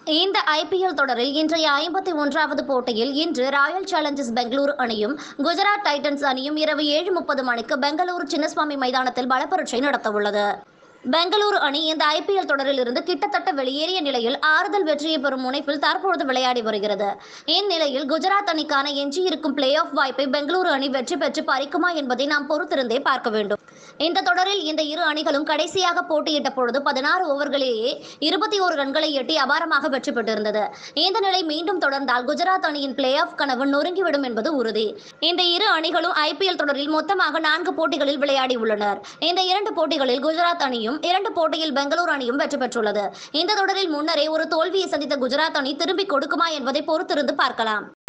இந்த ஐபிஎல் தொடரில் இன்றைய ஐம்பத்தி ஒன்றாவது போட்டியில் இன்று ராயல் சேலஞ்சர்ஸ் பெங்களூரு அணியும் குஜராத் டைட்டன்ஸ் அணியும் இரவு ஏழு முப்பது மணிக்கு பெங்களூரு சின்னசுவாமி மைதானத்தில் பலப்பரீட்சை நடத்தவுள்ளது பெங்களூரு அணி இந்த ஐபிஎல் தொடரில் இருந்து கிட்டத்தட்ட வெளியேறிய நிலையில் ஆறுதல் வெற்றியை பெறும் முனைப்பில் தற்பொழுது விளையாடி வருகிறது இந்நிலையில் குஜராத் அணிக்கான எஞ்சியிருக்கும் பிளே ஆஃப் வாய்ப்பை பெங்களூரு அணி வெற்றி பெற்று பறிக்குமா என்பதை நாம் பொறுத்திருந்தே பார்க்க வேண்டும் இந்த தொடரில் இந்த இரு அணிகளும் கடைசியாக போட்டியிட்ட பொழுது பதினாறு ஓவர்களிலேயே இருபத்தி ஓரு ரன்களை எட்டி அபாரமாக வெற்றி பெற்றிருந்தது இந்த நிலை மீண்டும் தொடர்ந்தால் குஜராத் அணியின் பிளே ஆஃப் கனவு நொறுங்கிவிடும் என்பது உறுதி இந்த இரு அணிகளும் ஐபிஎல் தொடரில் மொத்தமாக நான்கு போட்டிகளில் விளையாடி உள்ளனர் இந்த இரண்டு போட்டிகளில் குஜராத் அணியும் இரண்டு போட்டியில் பெங்களூரு அணியும் வெற்றி பெற்றுள்ளது இந்த தொடரில் முன்னரே ஒரு தோல்வியை சந்தித்த குஜராத் அணி திரும்பிக் கொடுக்குமா என்பதை பொறுத்திருந்து பார்க்கலாம்